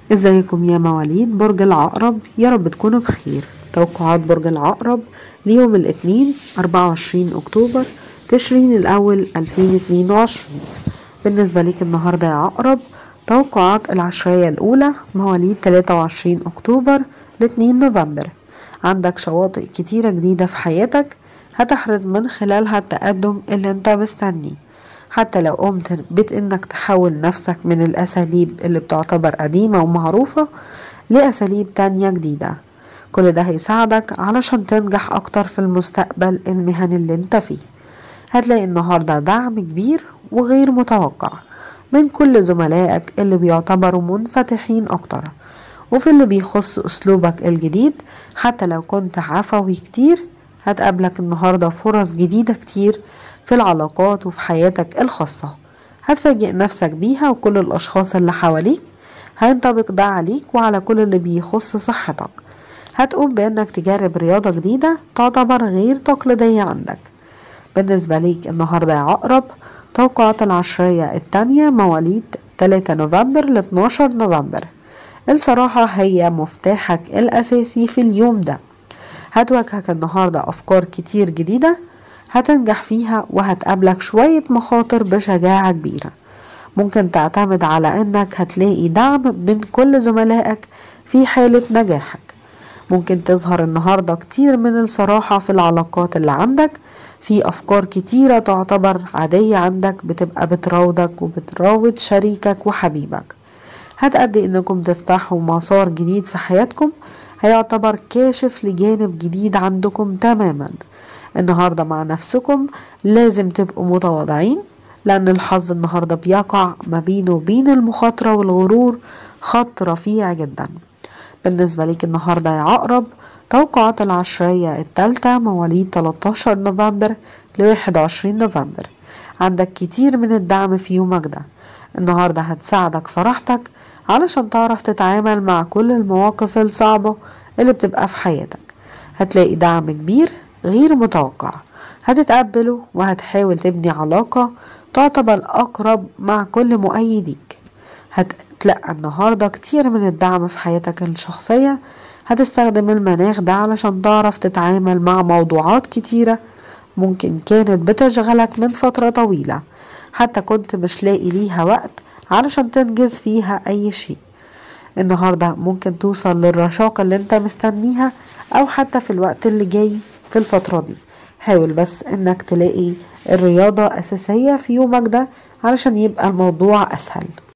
ازيكم يا مواليد برج العقرب يا رب تكونوا بخير توقعات برج العقرب ليوم الاثنين 24 اكتوبر تشرين الاول 2022 بالنسبة ليك النهاردة يا عقرب توقعات العشرية الاولى مواليد 23 اكتوبر ل 2 نوفمبر عندك شواطئ كتيرة جديدة في حياتك هتحرز من خلالها التقدم اللي انت مستنيه حتى لو قمت بت انك تحول نفسك من الاساليب اللي بتعتبر قديمة ومعروفة لاساليب تانية جديدة كل ده هيساعدك علشان تنجح اكتر في المستقبل المهني اللي انت فيه هتلاقي النهاردة دعم كبير وغير متوقع من كل زملائك اللي بيعتبروا منفتحين اكتر وفي اللي بيخص اسلوبك الجديد حتى لو كنت عفوي كتير هتقابلك النهاردة فرص جديدة كتير في العلاقات وفي حياتك الخاصة هتفاجئ نفسك بيها وكل الأشخاص اللي حواليك هينطبق ده عليك وعلى كل اللي بيخص صحتك هتقوم بأنك تجرب رياضة جديدة تعتبر غير تقليدية عندك بالنسبة ليك النهاردة يا عقرب توقعات العشرية التانية مواليد 3 نوفمبر ل 12 نوفمبر الصراحة هي مفتاحك الأساسي في اليوم ده هتواجهك النهاردة أفكار كتير جديدة هتنجح فيها وهتقابلك شوية مخاطر بشجاعة كبيرة ممكن تعتمد على انك هتلاقي دعم من كل زملائك في حالة نجاحك ممكن تظهر النهاردة كتير من الصراحة في العلاقات اللي عندك في أفكار كتيرة تعتبر عادية عندك بتبقى بتراودك وبتراود شريكك وحبيبك هتأدي انكم تفتحوا مسار جديد في حياتكم هيعتبر كاشف لجانب جديد عندكم تماما النهاردة مع نفسكم لازم تبقوا متواضعين لأن الحظ النهاردة بيقع ما بينه وبين المخاطرة والغرور خط رفيع جدا بالنسبة ليك النهاردة يا عقرب توقعات العشرية التالتة مواليد 13 نوفمبر ل 21 نوفمبر عندك كتير من الدعم في يومك ده النهاردة هتساعدك صراحتك علشان تعرف تتعامل مع كل المواقف الصعبة اللي بتبقى في حياتك هتلاقي دعم كبير غير متوقع هتتقبله وهتحاول تبني علاقة تعتبر أقرب مع كل مؤيديك هتتلقى النهاردة كتير من الدعم في حياتك الشخصية هتستخدم المناخ ده علشان تعرف تتعامل مع موضوعات كتيرة ممكن كانت بتشغلك من فترة طويلة حتى كنت مش لاقي ليها وقت علشان تنجز فيها أي شيء النهاردة ممكن توصل للرشاقة اللي انت مستنيها أو حتى في الوقت اللي جاي في الفترة دي حاول بس انك تلاقي الرياضة أساسية في يومك ده علشان يبقى الموضوع أسهل